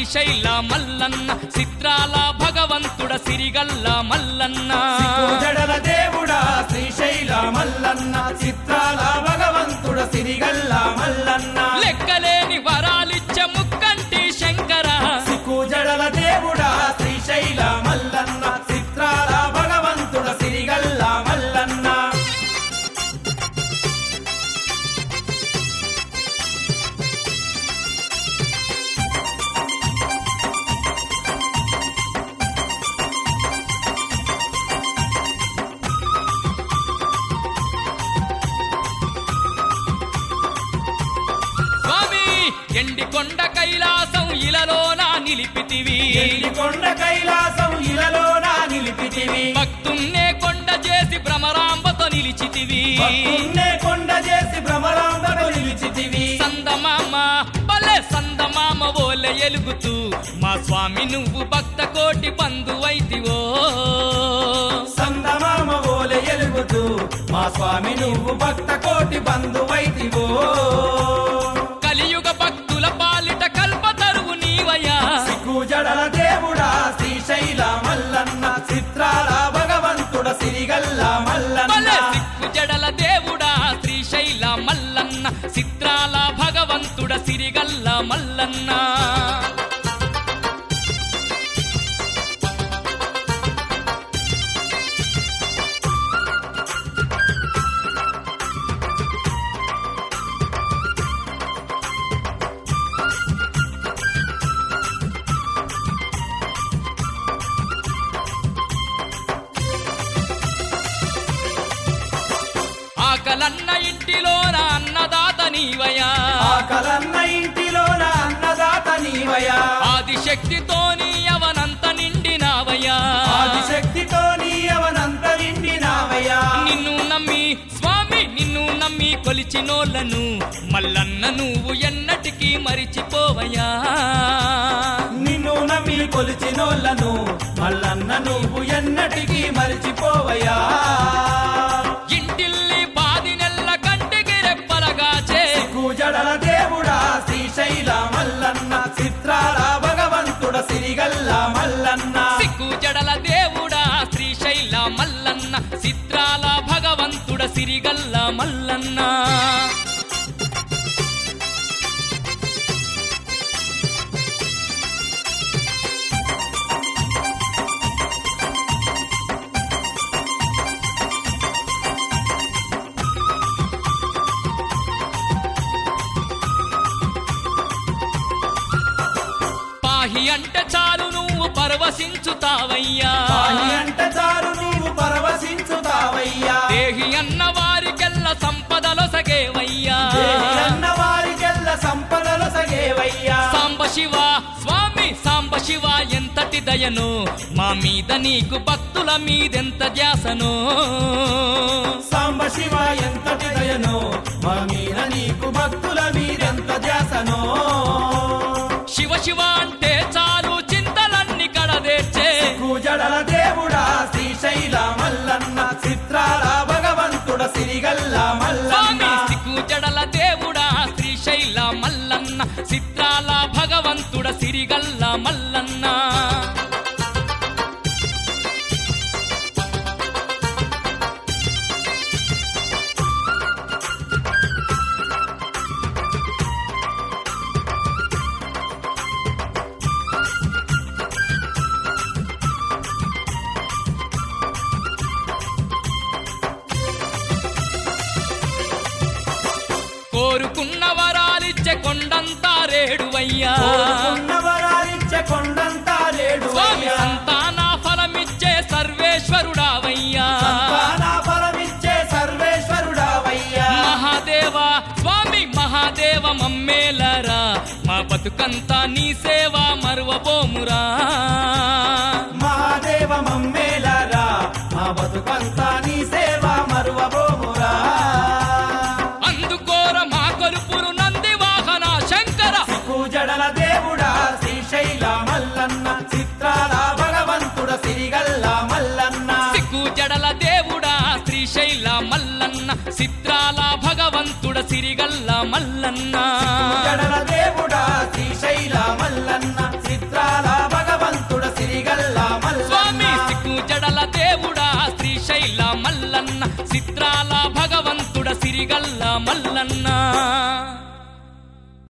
శ్రీశైల మల్లన్న చిత్రాల భగవంతుడ సిరిగల్ల మల్లన్న జడల దేవుడా శ్రీశైల మల్లన్న చిత్రాల భగవంతుడ సిరిగల్ల మల్లన్న లెక్కలేని వరాలిచ్చ ముక్కంటి శంకర సిక్కు జడల దేవుడా శ్రీశైల మల్లన్న చిత్రాల భగవంతుడ సిరిగల్ల మల్లన్న స్వామి ఎండి కొండ కైలాసం ఇలలోన నిలిపితివి కొండ కైలాసం ఇలలోన నిలిపితివి భక్తున్నే కొండ చేసి భ్రమరాంబతో నిలిచితివి భక్తున్నే కొండ చేసి భ్రమరాంబను నిలిచితివి సందమామ భలే సందమామ ఓలె ఎలుగుతూ మా స్వామి నువ్వు భక్త కోటి బంధువైతివో సందమామ ఓలె ఎలుగుతూ మా స్వామి నువ్వు భక్త కోటి బంధువైతివో కలియుగ భక్తుల పాలిట కల్పతరువు నీవయ్యా సిక్కు జడల దేవుడా శ్రీశైల మల్లన్న చిత్రాల భగవంతుడ సిరిగల్ల భలే మల్లన్న సిక్కు జడల దేవుడా శ్రీశైల మల్లన్న చిత్రాల భగవంతుడ సిరిగల్ల మల్లన్న ఆకలన్న ఇంటిలోన అన్నదాత నీవయ్యా ఆకలన్న ఇంటిలోన అన్నదాత నీవయా ఆదిశక్తితోని అవనంత నిండినావయ్యా ఆదిశక్తితో నీయవనంత నిండినావయ్యా నిన్ను నమ్మి స్వామి నిన్ను నమ్మి కొలిచినోళ్ళను మల్లన్న నువ్వు ఎన్నటికీ మరిచిపోవయ్యా నిన్ను నమ్మి కొలిచినోళ్ళను మల్లన్న నువ్వు ఎన్నటికీ మరిచిపోవయ్యా ఇంటిల్లి పాది నెల్ల కంటికి రెప్పలగాచే కూజడల దేవుడా శ్రీశైల మల్లన్న చిత్రాల భగవంతుడ సిరిగల్ల మల్లన్న సిక్కు జడల దేవుడా శ్రీశైల మల్లన్న చిత్రాల భగవంతుడ సిరిగల్ల మల్లన్న పాహి అంటే చాలు నువ్వు పరవశించుతావయ్యా పాహి అంట చారు నీవు పరవశించుతావయ్యా దేహి అన్న వారికెల్ల సంపదలో సగేవయ్యా దేవి అన్న వారికెల్ల సంపదలు సగేవయ్యా సాంబ శివ స్వామి సాంబ శివ ఎంతటి దయను మా మీద నీకు భక్తుల మీదెంత ధ్యాసను సాంబ శివ ఎంతటి దయనో మా మీద నీకు భక్తుల మీరెంత ధ్యాసనో శివ శివ అంటే చాలు చింతలన్నీ కడదేర్చే కూజడల దేవుడా శ్రీశైల మల్లన్న చిత్రాల భగవంతుడ సిరిగల్ల మల్లన్న స్వామి సిక్కు జడల దేవుడా శ్రీశైల మల్లన్న చిత్రాల భగవంతుడ సిరిగల్ల మల్లన్న కోరుకున్న వరాలిచ్చే కొండంతా రేడువయ్యా కోరుకున్న వరాలిచ్చే కొండంతా లేడు స్వామి సంతాన ఫలమిచ్చే సర్వేశ్వరుడావయ్యా సంతాన ఫలమిచ్చే సర్వేశ్వరుడావయ్యా మహాదేవ స్వామి మహాదేవ మమ్మేలరా మా బతుకంతా నీ సేవ మరువబోమురా మహాదేవ మమ్మేలరా మా బతుకంతా నీ సేవ మరువబోమురా అందుకోర మా కొలుపురు నంది వాహన శంకర పూజడల దేవుడా శ్రీశైల మల్లన్న చిత్రాల భగవంతుడ సిరిగల్ల మల్లన్న సిక్కు జడల దేవుడా శ్రీశైల మల్లన్న చిత్రాల భగవంతుడ సిరిగల్ల మల్లన్న జడల దేవుడా శ్రీశైల మల్లన్న చిత్రాల దేవుడా శ్రీశైల మల్లన్న చిత్రాల భగవంతుడ సిరిగల్ల మల్లన్న